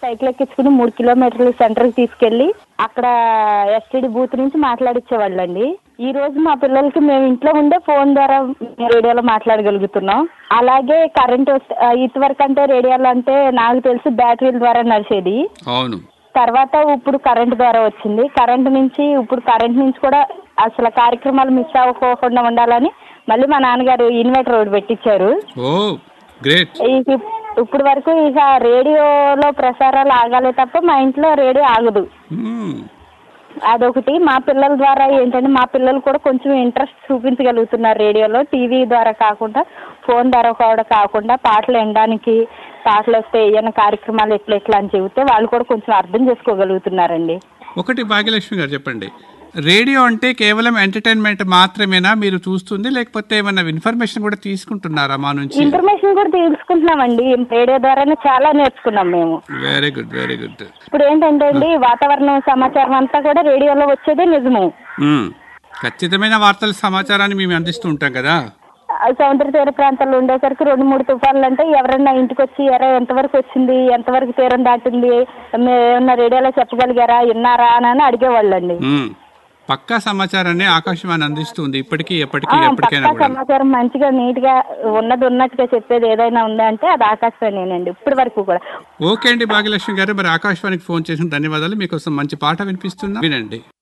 Cycle ఎక్కించుకుని మూడు కిలోమీటర్లు సెంటర్కి తీసుకెళ్లి అక్కడ ఎస్టీడీ బూత్ నుంచి మాట్లాడిచ్చేవాళ్ళండి ఈ రోజు మా పిల్లలకి మేము ఇంట్లో ఉండే ఫోన్ ద్వారా రేడియోలో మాట్లాడగలుగుతున్నాం అలాగే కరెంట్ వస్తే ఇదివరకు అంటే రేడియోలో అంటే నాకు తెలిసి బ్యాటరీల ద్వారా నడిచేది అవును తర్వాత ఇప్పుడు కరెంట్ ద్వారా వచ్చింది కరెంట్ నుంచి ఇప్పుడు కరెంట్ నుంచి కూడా అసలు కార్యక్రమాలు మిస్ అవ్వకోకుండా ఉండాలని మళ్ళీ మా నాన్నగారు ఇన్వర్టర్ ఒకటి పెట్టించారు ఓ గ్రేట్ ఇక ఇప్పుడు వరకు ఇక రేడియోలో ప్రసారాలు ఆగాలే తప్ప మా ఇంట్లో రేడియో ఆగదు అదొకటి మా పిల్లల ద్వారా ఏంటంటే మా పిల్లలు కూడా కొంచెం ఇంట్రెస్ట్ చూపించగలుగుతున్నారు రేడియోలో టీవీ ద్వారా కాకుండా ఫోన్ ద్వారా కూడా కాకుండా పాటలు వినడానికి పాటలు వస్తే ఏమైనా కార్యక్రమాలు ఎట్లా ఎట్లా అని చెబితే వాళ్ళు కూడా కొంచెం అర్థం చేసుకోగలుగుతున్నారండి ఒకటి భాగ్యలక్ష్మి గారు చెప్పండి రేడియో అంటే కేవలం ఎంటర్టైన్మెంట్ మాత్రమేనా మీరు చూస్తుంది లేకపోతే ఏమైనా ఇన్ఫర్మేషన్ కూడా తీసుకుంటున్నారా మా నుంచి ఇన్ఫర్మేషన్ కూడా తెలుసుకుంటున్నామండి రేడియో ద్వారానే చాలా నేర్చుకున్నాం మేము వెరీ గుడ్ వెరీ గుడ్ ఇప్పుడు ఏంటంటే అండి వాతావరణం సమాచారం అంతా కూడా రేడియోలో వచ్చేదే నిజము ఖచ్చితమైన వార్తల సమాచారాన్ని మేము అందిస్తూ ఉంటాం కదా ఆ సముద్ర తీర ప్రాంతాల్లో ఉండేసరికి రెండు మూడు తుఫాన్లు అంటే ఎవరన్నా ఇంటికి వచ్చి ఎరా ఎంతవరకు వచ్చింది ఎంతవరకు తీరం దాటింది మీరు ఏమన్నా రేడియోలో చెప్పగలిగారా విన్నారా అని అడిగేవాళ్ళండి మ్మ్. పక్కా సమాచారాన్ని ఆకాశవాణి అందిస్తుంది ఇప్పటికీ ఎప్పటికీ ఆ, ఎప్పటికైనా పక్కా కూడా సమాచారం మంచిగా నీట్ గా ఉన్నది ఉన్నట్టుగా చెప్పేది ఏదైనా ఉందా అంటే అది ఆకాశవాణినండి ఇప్పటి వరకు కూడా ఓకే అండి భాగ్యలక్ష్మి గారు మరి ఆకాశవాణికి ఫోన్ చేసిన ధన్యవాదాలు మీకోసం మంచి పాట వినిపిస్తున్నా వినండి